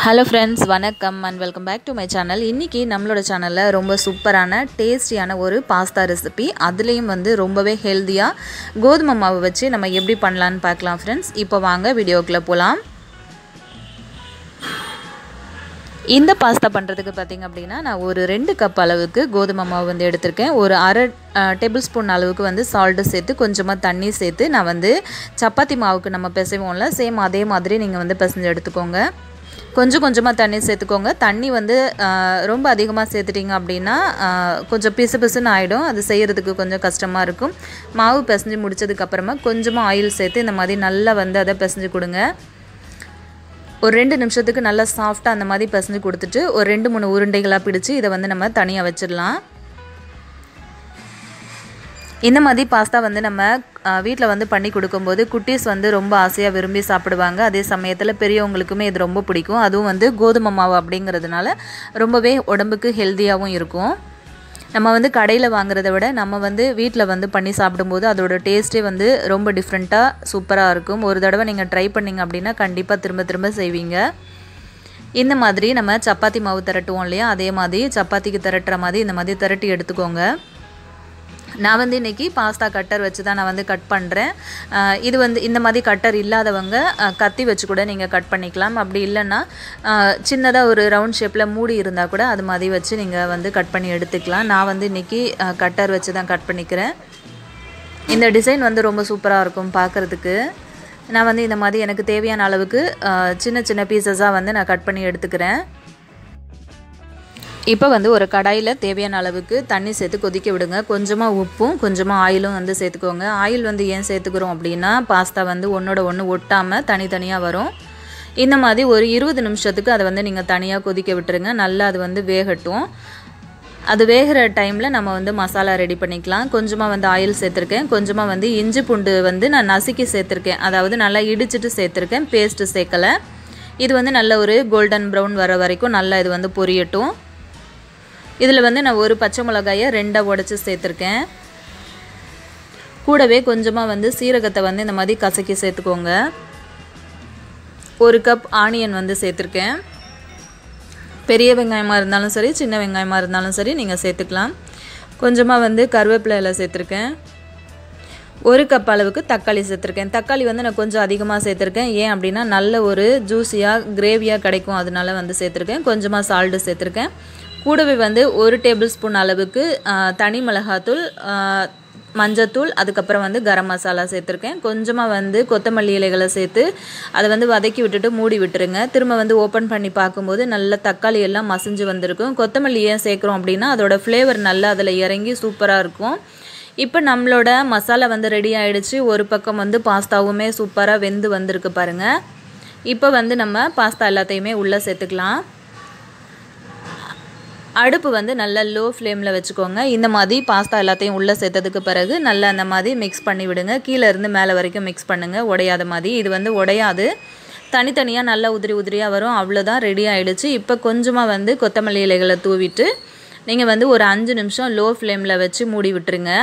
hello friends வணக்கம் and welcome back to my channel இன்றைக்கி நம்மளோட சேனலில் ரொம்ப சூப்பரான டேஸ்டியான ஒரு பாஸ்தா ரெசிபி அதுலேயும் வந்து ரொம்பவே ஹெல்த்தியாக கோதுமை மாவு வச்சு நம்ம எப்படி பண்ணலான்னு பார்க்கலாம் ஃப்ரெண்ட்ஸ் இப்போ வாங்க வீடியோக்குள்ளே போகலாம் இந்த பாஸ்தா பண்ணுறதுக்கு பார்த்திங்க அப்படின்னா நான் ஒரு ரெண்டு கப் அளவுக்கு கோதுமை மாவு வந்து எடுத்திருக்கேன் ஒரு அரை டேபிள் ஸ்பூன் அளவுக்கு வந்து சால்ட்டு சேர்த்து கொஞ்சமாக தண்ணி சேர்த்து நான் வந்து சப்பாத்தி மாவுக்கு நம்ம பிசைவோம்ல சேம் அதே மாதிரி நீங்கள் வந்து பிசைஞ்சு எடுத்துக்கோங்க கொஞ்சம் கொஞ்சமாக தண்ணி சேர்த்துக்கோங்க தண்ணி வந்து ரொம்ப அதிகமாக சேர்த்துட்டிங்க அப்படின்னா கொஞ்சம் பிசு பிசுன்னு ஆகிடும் அது செய்கிறதுக்கு கொஞ்சம் கஷ்டமாக இருக்கும் மாவு பிசைஞ்சு முடிச்சதுக்கப்புறமா கொஞ்சமாக ஆயில் சேர்த்து இந்த மாதிரி நல்லா வந்து அதை பிசைஞ்சு கொடுங்க ஒரு ரெண்டு நிமிஷத்துக்கு நல்லா சாஃப்டாக அந்த மாதிரி பிசைஞ்சு கொடுத்துட்டு ஒரு ரெண்டு மூணு உருண்டைகளாக பிடிச்சி இதை வந்து நம்ம தனியாக வச்சிடலாம் இந்த மாதிரி பாஸ்தா வந்து நம்ம வீட்டில் வந்து பண்ணி கொடுக்கும்போது குட்டீஸ் வந்து ரொம்ப ஆசையாக விரும்பி சாப்பிடுவாங்க அதே சமயத்தில் பெரியவங்களுக்குமே இது ரொம்ப பிடிக்கும் அதுவும் வந்து கோதுமை மாவு அப்படிங்கிறதுனால ரொம்பவே உடம்புக்கு ஹெல்த்தியாகவும் இருக்கும் நம்ம வந்து கடையில் வாங்குறத விட நம்ம வந்து வீட்டில் வந்து பண்ணி சாப்பிடும்போது அதோட டேஸ்ட்டே வந்து ரொம்ப டிஃப்ரெண்ட்டாக சூப்பராக இருக்கும் ஒரு தடவை நீங்கள் ட்ரை பண்ணிங்க அப்படின்னா கண்டிப்பாக திரும்ப திரும்ப செய்வீங்க இந்த மாதிரி நம்ம சப்பாத்தி மாவு திரட்டுவோம் இல்லையா அதே மாதிரி சப்பாத்திக்கு திரட்டுற மாதிரி இந்த மாதிரி திரட்டி எடுத்துக்கோங்க நான் வந்து இன்றைக்கி பாஸ்தா கட்டர் வச்சு தான் நான் வந்து கட் பண்ணுறேன் இது வந்து இந்த மாதிரி கட்டர் இல்லாதவங்க கத்தி வச்சு கூட நீங்கள் கட் பண்ணிக்கலாம் அப்படி இல்லைன்னா சின்னதாக ஒரு ரவுண்ட் ஷேப்பில் மூடி இருந்தால் கூட அது மாதிரி வச்சு நீங்கள் வந்து கட் பண்ணி எடுத்துக்கலாம் நான் வந்து இன்றைக்கி கட்டர் வச்சு தான் கட் பண்ணிக்கிறேன் இந்த டிசைன் வந்து ரொம்ப சூப்பராக இருக்கும் பார்க்குறதுக்கு நான் வந்து இந்த மாதிரி எனக்கு தேவையான அளவுக்கு சின்ன சின்ன பீசஸாக வந்து நான் கட் பண்ணி எடுத்துக்கிறேன் இப்போ வந்து ஒரு கடாயில் தேவையான அளவுக்கு தண்ணி சேர்த்து கொதிக்க விடுங்க கொஞ்சமாக உப்பும் கொஞ்சமாக ஆயிலும் வந்து சேர்த்துக்கோங்க ஆயில் வந்து ஏன் சேர்த்துக்கிறோம் அப்படின்னா பாஸ்தா வந்து ஒன்றோட ஒன்று ஒட்டாமல் தனித்தனியாக வரும் இந்த மாதிரி ஒரு இருபது நிமிஷத்துக்கு அதை வந்து நீங்கள் தனியாக கொதிக்க விட்டுருங்க நல்லா அது வந்து வேகட்டும் அது வேகிற டைமில் நம்ம வந்து மசாலா ரெடி பண்ணிக்கலாம் கொஞ்சமாக வந்து ஆயில் சேர்த்துருக்கேன் கொஞ்சமாக வந்து இஞ்சி பூண்டு வந்து நான் நசுக்கி சேர்த்துருக்கேன் அதாவது நல்லா இடிச்சிட்டு சேர்த்துருக்கேன் பேஸ்ட்டு சேர்க்கலை இது வந்து நல்ல ஒரு கோல்டன் ப்ரௌன் வர வரைக்கும் நல்லா இது வந்து பொரியட்டும் இதில் வந்து நான் ஒரு பச்சை மிளகாயை ரெண்டாக உடச்சி சேர்த்துருக்கேன் கூடவே கொஞ்சமாக வந்து சீரகத்தை வந்து இந்த மாதிரி கசக்கி சேர்த்துக்கோங்க ஒரு கப் ஆனியன் வந்து சேர்த்துருக்கேன் பெரிய வெங்காயமாக இருந்தாலும் சரி சின்ன வெங்காயமாக இருந்தாலும் சரி நீங்கள் சேர்த்துக்கலாம் கொஞ்சமாக வந்து கருவேப்பிலையில் சேர்த்துருக்கேன் ஒரு கப் அளவுக்கு தக்காளி சேர்த்துருக்கேன் தக்காளி வந்து நான் கொஞ்சம் அதிகமாக சேர்த்துருக்கேன் ஏன் அப்படின்னா நல்ல ஒரு ஜூஸியாக கிரேவியாக கிடைக்கும் அதனால வந்து சேர்த்துருக்கேன் கொஞ்சமாக சால்ட்டு சேர்த்துருக்கேன் கூடவே வந்து ஒரு டேபிள் ஸ்பூன் அளவுக்கு தனி மிளகாத்தூள் மஞ்சத்தூள் அதுக்கப்புறம் வந்து கரம் மசாலா சேர்த்துருக்கேன் கொஞ்சமாக வந்து கொத்தமல்லி இலைகளை சேர்த்து அதை வந்து வதக்கி விட்டுட்டு மூடி விட்டுருங்க திரும்ப வந்து ஓப்பன் பண்ணி பார்க்கும்போது நல்ல தக்காளி எல்லாம் மசிஞ்சு வந்திருக்கும் கொத்தமல்லி ஏன் சேர்க்குறோம் அப்படின்னா அதோட ஃப்ளேவர் நல்லா அதில் இறங்கி சூப்பராக இருக்கும் இப்போ நம்மளோட மசாலா வந்து ரெடி ஆகிடுச்சு ஒரு பக்கம் வந்து பாஸ்தாவுமே சூப்பராக வெந்து வந்திருக்கு பாருங்கள் இப்போ வந்து நம்ம பாஸ்தா எல்லாத்தையுமே உள்ளே சேர்த்துக்கலாம் அடுப்பு வந்து நல்லா லோ ஃப்ளேமில் வச்சுக்கோங்க இந்த மாதிரி பாஸ்தா எல்லாத்தையும் உள்ளே சேர்த்ததுக்கு பிறகு நல்லா அந்த மாதிரி மிக்ஸ் பண்ணி விடுங்க கீழே இருந்து மேலே வரைக்கும் மிக்ஸ் பண்ணுங்கள் உடையாத மாதிரி இது வந்து உடையாது தனித்தனியாக நல்லா உதிரி உதிரியாக வரும் அவ்வளோதான் ரெடி ஆகிடுச்சு இப்போ கொஞ்சமாக வந்து கொத்தமல்லி இலைகளை தூவிட்டு நீங்கள் வந்து ஒரு அஞ்சு நிமிஷம் லோ ஃப்ளேமில் வச்சு மூடி விட்டுருங்க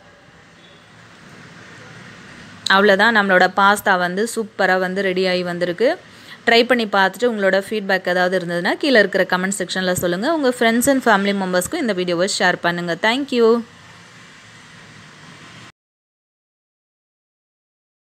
அவ்வளோதான் நம்மளோட பாஸ்தா வந்து சூப்பராக வந்து ரெடி ஆகி வந்திருக்கு ட்ரை பண்ணி பார்த்துட்டு உங்களோட ஃபீட்பேக் ஏதாவது இருந்ததுன்னா கீழே இருக்கிற கமெண்ட் செக்ஷனில் சொல்லுங்கள் உங்கள் ஃப்ரெண்ட்ஸ் அண்ட் ஃபேமிலி மெம்பர்ஸ்க்கும் இந்த வீடியோவை ஷேர் பண்ணுங்கள் தேங்க்யூ